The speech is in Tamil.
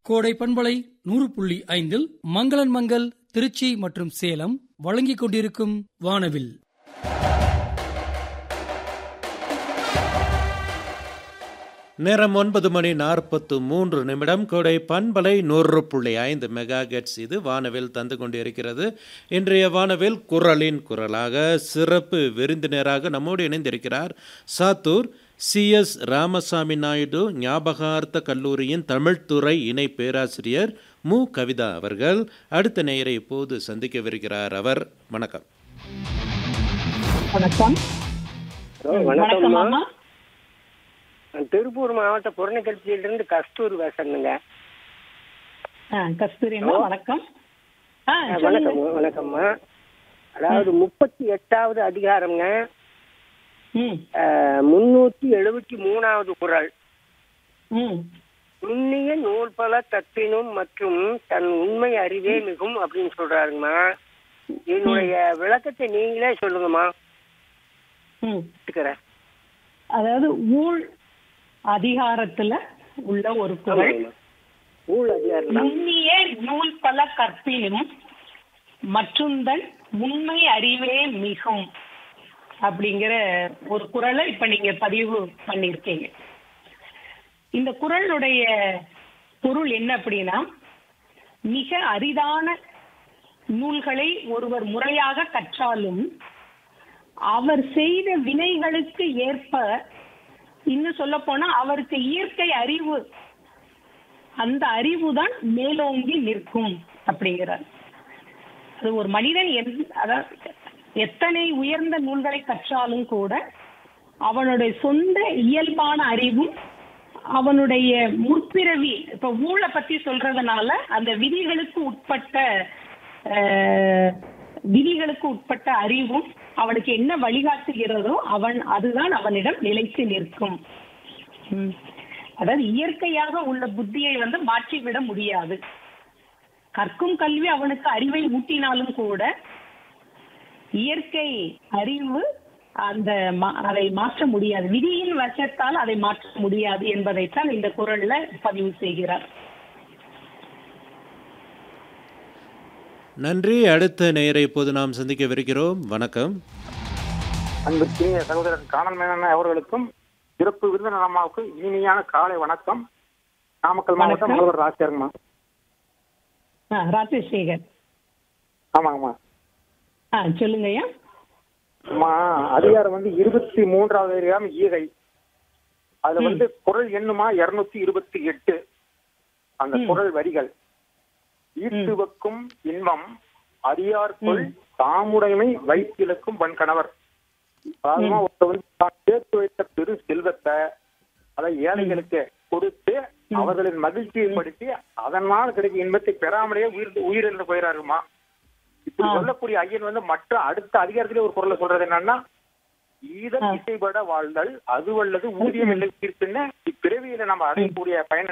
கோடை பண்பலை நூறு புள்ளி ஐந்தில் மங்களன் மங்கள் திருச்சி மற்றும் சேலம் வழங்கிக் கொண்டிருக்கும் வானவில் நேரம் ஒன்பது மணி நாற்பத்து மூன்று நிமிடம் கோடை பண்பலை நூறு புள்ளி ஐந்து மெகா கெட்ஸ் இது வானவில் தந்து கொண்டிருக்கிறது இன்றைய வானவில் குரலின் குரலாக சிறப்பு விருந்தினராக நம்மோடு இணைந்திருக்கிறார் சாத்தூர் சிஎஸ் ராமசாமி நாயுடு ஞாபகார்த்த கல்லூரியின் தமிழ்துறை இணை பேராசிரியர் மு கவிதா அவர்கள் அடுத்த நேயரை இப்போது சந்திக்கவிருக்கிறார் அவர் வணக்கம் வணக்கம் ஹலோ வணக்கம் வணக்கம்மா அம்மா நான் திருப்பூர் மாவட்ட புறநகர்ச்சியிலிருந்து கஸ்தூர் பேசுறேனுங்க ஆ, கஸ்தூரி அம்மா வணக்கம் ஆ ஆ, சொல்லுங்க வணக்கம் வணக்கம்மா அதாவது முப்பத்தி எட்டாவது அதிகாரம்ங்க ம் ஆ, முன்னூத்தி எழுபத்தி மூணாவது குறள் ம் நுண்ணிய நூல் பல தப்பினும் மற்றும் தன் உண்மை அறிவே மிகும் அப்படின்னு சொல்றாருங்கம்மா என்னுடைய விளக்கத்தை நீங்களே சொல்லுங்கம்மா ம் கேட்டுக்கிறேன். அதாவது ஊழ் அதிகாரத்துல உள்ள ஒரு குறள் ஆமாங்கம்மா. ஊழ் அதிகாரம் தான் நுண்ணிய நூல் பல கற்பினும் மற்றுந்தன் உண்மை அறிவே மிகும் அப்படிங்கிற ஒரு குறளை இப்ப நீங்க பதிவு பண்ணிருக்கீங்க இந்த குறளுடைய பொருள் என்ன அப்படின்னா மிக அரிதான நூல்களை ஒருவர் முறையாக கற்றாலும் அவர் செய்த வினைகளுக்கு ஏற்ப இன்னும் சொல்ல போனா அவருக்கு இயற்கை அறிவு அந்த அறிவு தான் மேலோங்கி நிற்கும் அப்படிங்கிறார் அது ஒரு மனிதன் எந்- அதாவது எத்தனை உயர்ந்த நூல்களை கற்றாலும் கூட அவனுடைய சொந்த இயல்பான அறிவும் அவனுடைய முற்பிறவி இப்ப ஊழை பத்தி சொல்றதுனால அந்த விதிகளுக்கு உட்பட்ட அஹ், விதிகளுக்கு உட்பட்ட அறிவும் அவனுக்கு என்ன வழிகாட்டுகிறதோ அவன் அதுதான் அவனிடம் நிலைத்து நிற்கும் ம். அதாவது இயற்கையாக உள்ள புத்தியை வந்து மாற்றிவிட முடியாது கற்கும் கல்வி அவனுக்கு அறிவை ஊட்டினாலும் கூட இயற்கை அறிவு அந்த மா- அதை மாற்ற முடியாது விதியின் வசத்தால் அதை மாற்ற முடியாது என்பதைத்தான் இந்த குறள்ல பதிவு செய்கிறார் நன்றி அடுத்த நேயரை இப்போது நாம் சந்திக்கவிருக்கிறோம் வணக்கம் அன்பிற்கினிய சகோதரர் காணல் மேனன் அவர்களுக்கும் சிறப்பு விருந்தினர் அம்மாவுக்கும் இனிமையான காலை வணக்கம் நாமக்கல் மாவட்டம் வணக்கம். முதல்வர் ராசியாருங்கம்மா ஆ, ராஜசேகர் ஆமாங்கம்மா ஆ சொல்லுங்கய்யா அம்மா அதிகாரம் வந்து இருபத்தி மூன்றாவது அதிகாரம் ஈகை அதுல ம். வந்து குரல் எண்ணுமா இருநூத்தி இருபத்தி எட்டு அந்த ம். குரல் வரிகள் ஈட்டுவக்கும் இன்பம் அறியார்கொள் தாமுடைமை வைத்திலக்கும் வன் கணவர் அதாவது ஒருத்தர் வந்து தான் சேர்த்து வைத்த பெரு செல்வத்தை அதை ஏழைகளுக்கு கொடுத்து அவர்களின் மகிழ்ச்சியை படுத்தி அதனால் கிடைக்கும் இன்பத்தை பெறாமலேயே உயிர் உயிரிழந்து போயிறாருமா இப்படி ஆ. சொல்லக்கூடிய ஐயன் வந்து மற்ற அடுத்த அதிகாரத்திலே ஒரு குரல்ல சொல்றது என்னன்னா ஈதம் ஆ. இசைப்பட வாழ்தல் அதுவல்லது ஊதியம் இல்லை தீர்ப்புன்னு இப்பிறவியில நம்ம அடையக்கூடிய பயன்